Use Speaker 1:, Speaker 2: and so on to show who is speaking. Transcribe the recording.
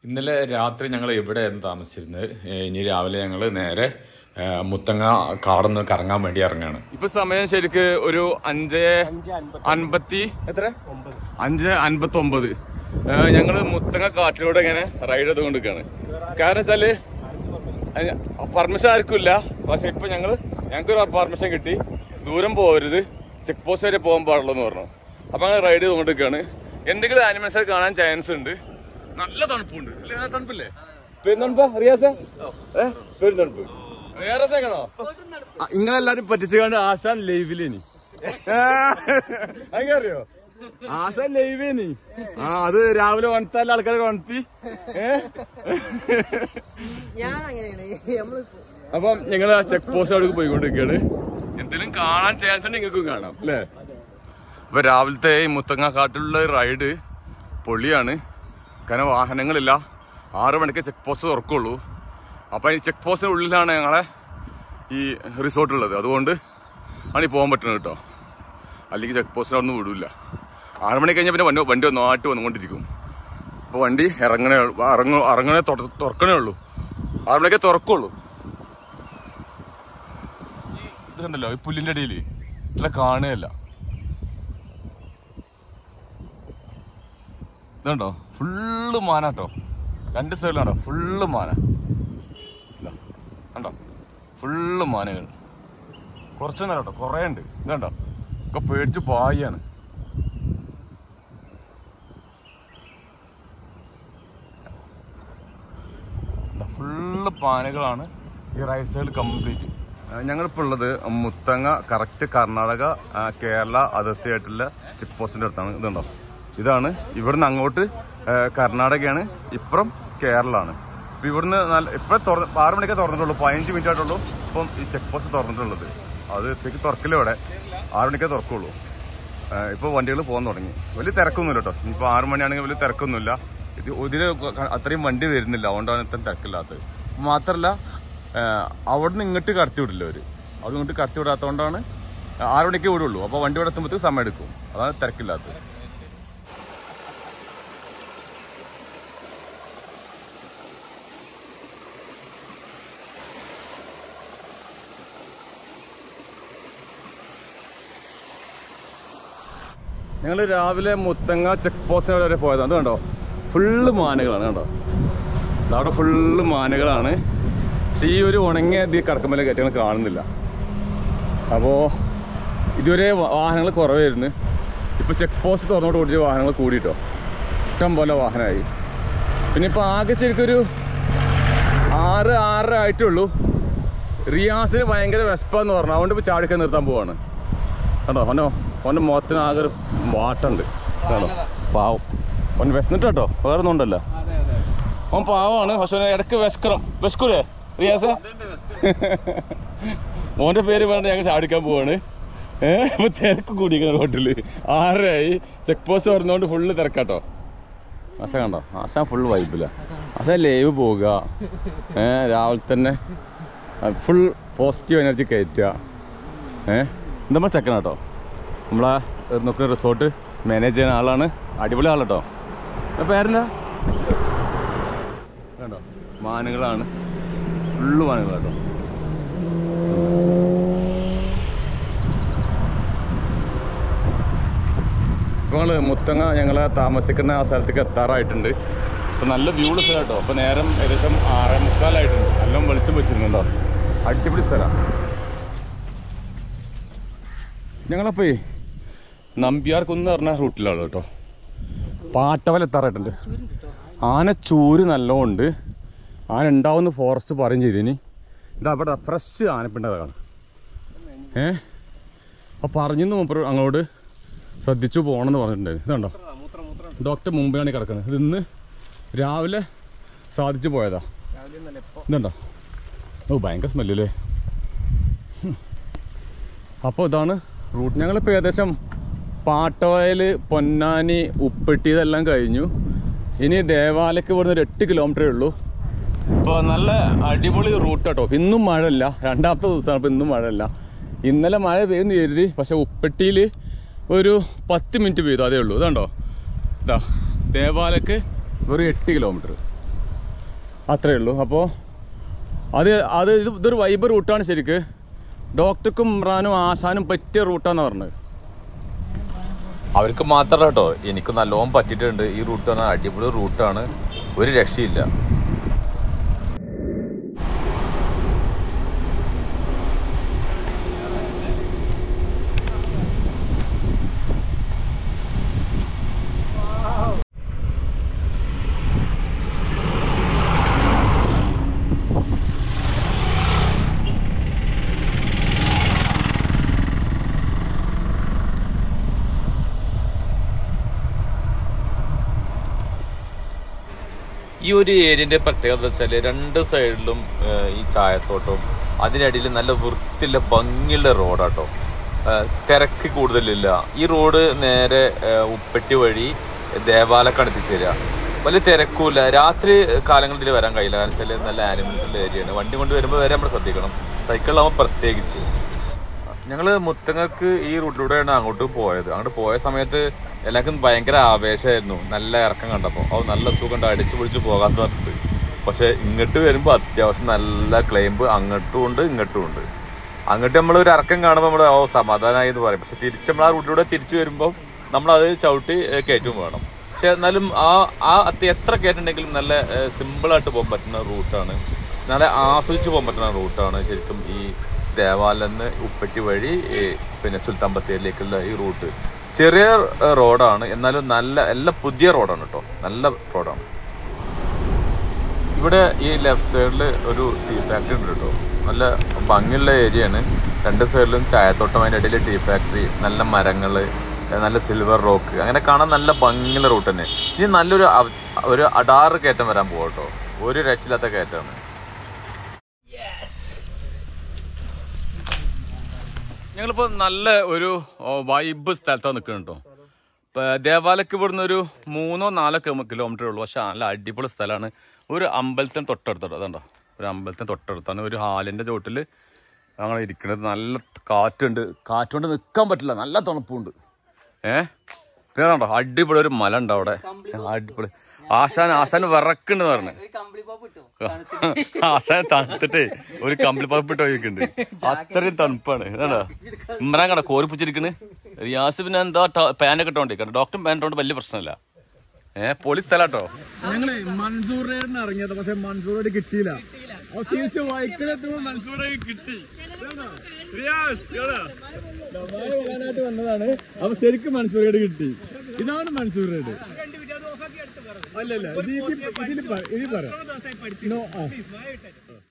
Speaker 1: ഇന്നലെ രാത്രി ഞങ്ങൾ ഇവിടെയായിരുന്നു താമസിച്ചിരുന്നത് ഏ, ഇനി രാവിലെ ഞങ്ങൾ നേരെ ഏ, മുത്തങ്ങ കാടൊന്ന് കറങ്ങാൻ വേണ്ടി ഇറങ്ങുകയാണ്
Speaker 2: ഇപ്പൊ സമയം ശരിക്ക് ഒരു അഞ്ച് അൻപത്തി എത്ര അഞ്ച് അൻപത്തി ഒമ്പത് ഞങ്ങള് മുത്തങ്ങ കാട്ടിലൂടെ ഇങ്ങനെ റൈഡ് ചെയ്തുകൊണ്ടിരിക്കുകയാണ് കാരണം വെച്ചാല് പെർമിഷൻ ആർക്കും ഇല്ല പക്ഷെ ഇപ്പൊ ഞങ്ങള് ഞങ്ങൾക്ക് ഒരു പെർമിഷൻ കിട്ടി ദൂരം പോകരുത് ചെക്ക് പോസ്റ്റ് വരെ പോകാൻ പാടുള്ളൂ എന്ന് പറഞ്ഞു അപ്പൊ അങ്ങനെ റൈഡ് ചെയ്തുകൊണ്ടിരിക്കുകയാണ് എന്തെങ്കിലും ആനിമൽസ് കാണാൻ ചാൻസ് ഉണ്ട് നല്ല തണുപ്പുണ്ട് ഇല്ലേ? നല്ല തണുപ്പില്ലേ പെരുന്നണുപ്പാ റിയാസ ഏ പെരുന്നണുപ്പ് വേറെ സെക്കണോ നിങ്ങളെല്ലാരും പറ്റിച്ചുകൊണ്ട് ആശാൻ ലൈവിലേനി അങ്ങനെ അറിയോ ആശാൻ ലൈവേനി ആ അത് രാവിലെ വണത്താല ആൾക്കാരെ വണത്തി ഏ
Speaker 3: ഞാൻ അങ്ങനെയാണ് നമ്മള്
Speaker 2: അപ്പം ഞങ്ങൾ ആ ചെക്ക് പോസ്റ്റ് അവിടെ പോയിക്കൊണ്ടിരിക്കുകയാണ് എന്തെങ്കിലും കാണാൻ ചാൻസ് ഉണ്ട് നിങ്ങൾക്കും കാണാം അല്ലേ അപ്പൊ രാവിലത്തെ ഈ മുത്തങ്ങ കാട്ടിലുള്ള റൈഡ് പൊളിയാണ് കാരണം വാഹനങ്ങളില്ല ആറ് മണിക്ക് ചെക്ക് പോസ്റ്റ് തുറക്കുള്ളൂ അപ്പൊ ഈ ചെക്ക് പോസ്റ്റിന് ഉള്ളിലാണ് ഞങ്ങളെ ഈ റിസോർട്ട് ഉള്ളത് അതുകൊണ്ട് ആണ് ഈ പോകാൻ പറ്റുന്നത് കേട്ടോ അല്ലെങ്കിൽ ചെക്ക് പോസ്റ്റിൽ ഒന്നും വിടൂല ആറ് മണി കഴിഞ്ഞാൽ പിന്നെ വണ്ടി വണ്ടി നാട്ട് വന്നുകൊണ്ടിരിക്കും അപ്പോൾ വണ്ടി ഇറങ്ങണേ ഉള്ളൂ ഇറങ്ങ ഇറങ്ങണേ തുറ- തുറക്കണേ ഉള്ളൂ ആറ് മണിക്കേ തുറക്കുള്ളൂ ഇത് കണ്ടല്ലോ ഈ പുല്ലിന്റെ അടിയിൽ ഇല്ല കാണുകയല്ല ഇതുണ്ടോ ഫുള്ള് മാനാട്ടോ രണ്ട് സൈഡിലാണ്ടോ ഫുള്ള് മാന ഇതാ, കണ്ടോ ഫുള്ള് മാനകൾ കുറച്ചൊന്നല്ല കേട്ടോ കുറേ ഉണ്ട് ഇതുണ്ടോ ഒക്കെ പേടിച്ച് പായാണ് ഫുള്ള് പാനകളാണ് ഈ റൈറ്റ് സൈഡ് കംപ്ലീറ്റ് ഞങ്ങളിപ്പോൾ ഉള്ളത് മുത്തങ്ങ കറക്റ്റ് കർണാടക ആ, കേരള അതിർത്തിയായിട്ടുള്ള ചെക്ക് പോസ്റ്റിന്റെ അടുത്താണ് ഇതുണ്ടോ ഇതാണ് ഇവിടുന്ന് അങ്ങോട്ട് ആ, കർണാടകയാണ് ഇപ്പുറം കേരളമാണ് ഇപ്പൊ ഇവിടുന്ന് നല്ല ഇപ്പൊ തുറന്ന് ആറ് മണിക്കേ തുറന്നിട്ടുള്ളൂ പതിനഞ്ച് മിനിറ്റ് ആയിട്ടുള്ളൂ ഇപ്പം ഈ ചെക്ക് പോസ്റ്റ് തുറന്നിട്ടുള്ളത് അത് ശരിക്കും തുറക്കില്ല ഇവിടെ ആറ് മണിക്കേ തുറക്കുള്ളൂ ഇപ്പോൾ വണ്ടികൾ പോകാൻ തുടങ്ങി വലിയ തിരക്കൊന്നുമില്ല കേട്ടോ ഇനിയിപ്പോൾ ആറ് മണിയാണെങ്കിൽ വലിയ തിരക്കൊന്നുമില്ല ഇത് ഇതിന് അത്രയും വണ്ടി വരുന്നില്ല അതുകൊണ്ടാണ് ഇത്രയും തിരക്കില്ലാത്തത് മാത്രമല്ല അവിടെ നിന്ന് ഇങ്ങോട്ട് കടത്തി വിടില്ല അവർ അത് ഇങ്ങോട്ട് കടത്തി വിടാത്തതുകൊണ്ടാണ് ആറ് മണിക്കേ വിടുള്ളൂ അപ്പോൾ വണ്ടി ഇവിടെ എത്തുമ്പോഴത്തേക്ക് സമയം എടുക്കും അതാണ് തിരക്കില്ലാത്തത് ഞങ്ങൾ രാവിലെ മുത്തങ്ങ ചെക്ക് പോസ്റ്റിന് വരെ പോയത് അത് കണ്ടോ ഫുള്ള് മാനുകളാണ് കണ്ടോ അവിടെ ഫുള്ള് മാനുകളാണ് പക്ഷെ ഈ ഒരു ഉണങ്ങിയ ഇത് കടക്കുമ്പോൾ കയറ്റങ്ങൾ കാണുന്നില്ല അപ്പോൾ ഇതുവരെ വാഹനങ്ങൾ കുറവായിരുന്നു ഇപ്പോൾ ചെക്ക് പോസ്റ്റ് തുറന്നോട്ട് കൂടി വാഹനങ്ങൾ കൂടിയിട്ടോ ഇഷ്ടം പോലെ വാഹനമായി പിന്നെ ഇപ്പോൾ ആകെ ശരിക്കൊരു ആറ് ആറര ആയിട്ടേ ഉള്ളൂ റിയാസിന് ഭയങ്കര വിശപ്പാന്ന് പറഞ്ഞു അതുകൊണ്ട് ഇപ്പോൾ ചാടിക്കാൻ നിർത്താൻ പോവാണ് കണ്ടോ അവനോ അവൻ്റെ മുഖത്തിന് ആകെ ഒരു വാട്ടുണ്ട് കണ്ടോ പാവം അവൻ വിശന്നിട്ടോ വേറെ ഒന്നും ഉണ്ടല്ലോ അവൻ പാവമാണ് പക്ഷെ അവന് ഇടയ്ക്ക് വിശക്കണം വിശക്കൂലേ റിയാസ മോന്റെ പേര് വേണ്ട ഞങ്ങൾ ചാടിക്കാൻ പോവാണ് ഏഹ് ഇപ്പൊ തിരക്ക് കൂടിയിരിക്കുന്ന റോട്ടില് ആരായി ചെക്ക് പോസ്റ്റ് വരുന്നോണ്ട് ഫുള്ള് തിരക്കാട്ടോ ആശ കണ്ടോ ആശ ഫുൾ വൈബില്ല ആശ ലൈവ് പോവുക ഏഹ് രാവിലെ തന്നെ ഫുൾ പോസിറ്റീവ് എനർജി കയറ്റുക ഏഹ് ഇത് നമ്മൾ ചെക്കനാട്ടോ നമ്മളെ നോക്കുന്ന റിസോർട്ട് മാനേജ് ചെയ്യുന്ന ആളാണ് അടിപൊളി ആളാട്ടോ അപ്പോൾ പേരെന്താ കണ്ടോ മാനുകളാണ് ഫുള്ള് മാനുകളാട്ടോ ഇപ്പോൾ ഞങ്ങൾ മുത്തങ്ങ ഞങ്ങൾ താമസിക്കുന്ന ആ സ്ഥലത്തേക്ക് എത്താറായിട്ടുണ്ട് അപ്പോൾ നല്ല വ്യൂള്ള സ്ഥലം കേട്ടോ അപ്പോൾ നേരം ഏകദേശം ആറേ മുക്കാലായിട്ടുണ്ട് നല്ല വെളിച്ചം വെച്ചിരുന്നുണ്ടോ അടിപൊളി സ്ഥലമാണ് ഞങ്ങളപ്പോൾ നമ്പ്യാർക്കുന്ന് പറഞ്ഞ റൂട്ടിലാണ് കേട്ടോ പാട്ടവൽ എത്താറായിട്ടുണ്ട് ആന ചൂര് നല്ലോണ്ട് ആന ഉണ്ടാവുന്ന ഫോറസ്റ്റ് പറയും ചെയ്തിനി ഇതാ അവിടെ ഫ്രഷ് ആനപ്പിണ്ടതാണ് ഏ അപ്പോൾ പറഞ്ഞിന്ന് മുമ്പ് അങ്ങോട്ട് ശ്രദ്ധിച്ചു പോകണമെന്ന് പറഞ്ഞിട്ടുണ്ടായിരുന്നു ഇതുണ്ടോ ഡോക്ടർ മുമ്പിലാണ് ഈ കിടക്കുന്നത് ഇത് ഇന്ന് രാവിലെ സാധിച്ചു പോയതാ ഇതുണ്ടോ ഓ ഭയങ്കര സ്മെല്ലല്ലേ അപ്പോൾ ഇതാണ് റൂട്ട് ഞങ്ങളിപ്പോൾ ഏകദേശം പാട്ടവയൽ പൊന്നാനി ഉപ്പെട്ടി ഇതെല്ലാം കഴിഞ്ഞു ഇനി ദേവാലയ്ക്ക് ഇവിടുന്ന് ഒരു എട്ട് കിലോമീറ്ററേ ഉള്ളൂ ഇപ്പോൾ നല്ല അടിപൊളി റൂട്ട് കേട്ടോ ഇന്നും മഴയില്ല രണ്ടാമത്തെ ദിവസമാണ് ഇപ്പോൾ ഇന്നും മഴയില്ല ഇന്നലെ മഴ പെയ്യുന്നു കരുതി പക്ഷെ ഉപ്പെട്ടിയിൽ ഒരു പത്ത് മിനിറ്റ് പെയ്തു അതേ ഉള്ളൂ ഇതുണ്ടോ ഇതാ ദേവാലയ്ക്ക് ഒരു എട്ട് കിലോമീറ്റർ
Speaker 1: അത്രേ ഉള്ളൂ അപ്പോൾ അത് അത് ഇത് ഇതൊരു വൈബ് റൂട്ടാണ് ശരിക്ക് ഡോക്ടർക്കും ഇമ്രാനും ആശാനും പറ്റിയ റൂട്ടാന്ന് പറഞ്ഞത് അവർക്ക് മാത്രമല്ല കേട്ടോ എനിക്ക് നല്ലോണം പറ്റിയിട്ടുണ്ട് ഈ റൂട്ട് പറഞ്ഞാൽ അടിപൊളി റൂട്ടാണ് ഒരു രക്ഷയില്ല ഈ ഒരു ഏരിയന്റെ പ്രത്യേകത എന്ന് വെച്ചാൽ രണ്ട് സൈഡിലും ഏഹ്, ഈ ചായത്തോട്ടവും അതിനിടയിൽ നല്ല വൃത്തിയുള്ള ഭംഗിയുള്ള റോഡാട്ടോ ഏഹ്, തിരക്ക് കൂടുതലില്ല ഈ റോഡ് നേരെ ഏഹ്, ഉപ്പട്ടി വഴി ദേവാലക്കാണ് എത്തിച്ചേരുക വലിയ തിരക്കുമില്ല രാത്രി കാലങ്ങളിൽ ഇതിൽ വരാൻ കഴിയില്ല കാരണം വെച്ചാൽ നല്ല ആനിമൽസ് ഉള്ള ഏരിയയാണ് വണ്ടി കൊണ്ട് വരുമ്പോൾ വരെ നമ്മൾ ശ്രദ്ധിക്കണം സൈക്കിളിലാവുമ്പോൾ പ്രത്യേകിച്ച് ഞങ്ങള് മുത്തങ്ങക്ക് ഈ റൂട്ടിലൂടെയാണ് അങ്ങോട്ട് പോയത് അങ്ങോട്ട് പോയ സമയത്ത് എല്ലാവർക്കും ഭയങ്കര ആവേശമായിരുന്നു നല്ല ഇറക്കം കണ്ടപ്പോൾ അത് നല്ല സുഖം ഉണ്ട് അടിച്ചു പിടിച്ച് പോകാൻ പറഞ്ഞിട്ട് പക്ഷെ ഇങ്ങോട്ട് വരുമ്പോൾ അത്യാവശ്യം നല്ല ക്ലെയിംബ് അങ്ങോട്ടും ഉണ്ട് ഇങ്ങോട്ടും ഉണ്ട് അങ്ങോട്ട് നമ്മൾ ഒരു ഇറക്കം കാണുമ്പോൾ നമ്മൾ ഓ സമാധാനമായി എന്ന് പറയും പക്ഷെ തിരിച്ച് നമ്മൾ ആ റൂട്ടിലൂടെ തിരിച്ചു വരുമ്പോൾ നമ്മളത് ചവിട്ടി ഏഹ്, കയറ്റും വേണം പക്ഷെ എന്നാലും ആ ആ അത്തി എത്ര കയറ്റുണ്ടെങ്കിലും നല്ല സിമ്പിളായിട്ട് പോകാൻ പറ്റുന്ന റൂട്ടാണ് നല്ല ആസ്വദിച്ച് പോകാൻ പറ്റുന്ന റൂട്ടാണ് ശരിക്കും ഈ ദേവാലന്ന് ഉപ്പറ്റി വഴി ഈ പിന്നെ സുൽത്താൻ ബത്തേരിയിലേക്കുള്ള ഈ റൂട്ട് ചെറിയ ഏഹ്, റോഡാണ് എന്നാലും നല്ല എല്ലാം പുതിയ റോഡാണ് കേട്ടോ നല്ല റോഡാണ് ഇവിടെ ഈ ലെഫ്റ്റ് സൈഡിൽ ഒരു ടീ ഫാക്ടറി ഉണ്ട് കേട്ടോ നല്ല ഭംഗിയുള്ള ഏരിയയാണ് രണ്ട് സൈഡിലും ചായത്തോട്ടം അതിൻ്റെ ഇടയിൽ ടീ ഫാക്ടറി നല്ല മരങ്ങൾ നല്ല സിൽവർ റോക്ക് അങ്ങനെ കാണാൻ നല്ല ഭംഗിയുള്ള റൂട്ട് തന്നെ ഇനി നല്ലൊരു അവ- ഒരു അടാറ് കയറ്റം വരാൻ പോകാം കേട്ടോ ഒരു രക്ഷയില്ലാത്ത കയറ്റമാണ് ഞങ്ങളിപ്പോൾ നല്ല ഒരു വൈബ് സ്ഥലത്താണ് നിൽക്കുന്നത് കേട്ടോ ഇപ്പം ദേവാലയ്ക്ക് ഇവിടുന്ന് ഒരു മൂന്നോ നാലോ കിലോമീറ്റർ ഉള്ളൂ പക്ഷെ നല്ല അടിപൊളി സ്ഥലമാണ് ഒരു അമ്പലത്തിന് തൊട്ടടുത്താണ് അതുണ്ടോ ഒരു അമ്പലത്തിന് തൊട്ടടുത്താണ് ഒരു ഹാലിൻ്റെ ചോട്ടിൽ ഞങ്ങൾ ഇരിക്കുന്നത് നല്ല കാറ്റുണ്ട് കാറ്റുകൊണ്ട് നിൽക്കാൻ പറ്റില്ല നല്ല തണുപ്പുണ്ട് ഏ പേരുണ്ടോ അടിപൊളി ഒരു മല ഉണ്ട് അവിടെ അടിപൊളി ആശാൻ ആശാൻ വിറക്കുണ്ട് പറഞ്ഞു ആശാൻ തണുത്തിട്ടേ ഒരു കമ്പിളി പതിപ്പിട്ട് പോയിക്കുന്നുണ്ട് അത്രയും തണുപ്പാണ് ഇതാണോ ഇമ്രാൻ കട കോരിപ്പിച്ചിരിക്കണ് റിയാസ് പിന്നെ എന്താ പാനൊക്കെ ഇട്ടോണ്ടിരിക്കണം ഡോക്ടറും പാൻ ഇട്ടോണ്ട് വലിയ പ്രശ്നമില്ല ഏഹ് പൊളി സ്ഥലാട്ടോ
Speaker 3: ഞങ്ങള് മൻസൂറിന് ഇറങ്ങിയത് പക്ഷെ മൻസൂറോട് കിട്ടിയില്ല അപ്പൊ തിരിച്ച് വൈക്കിലെത്തുമ്പോ മൻസൂറെ കിട്ടി വരാനായിട്ട് വന്നതാണ് അപ്പൊ ശരിക്കും മൻസൂറേട് കിട്ടി ഇതാണ് മൻസൂറേട് അല്ലല്ല ഇത് ഇതിൽ ഇതിൽ പറ No, ആ.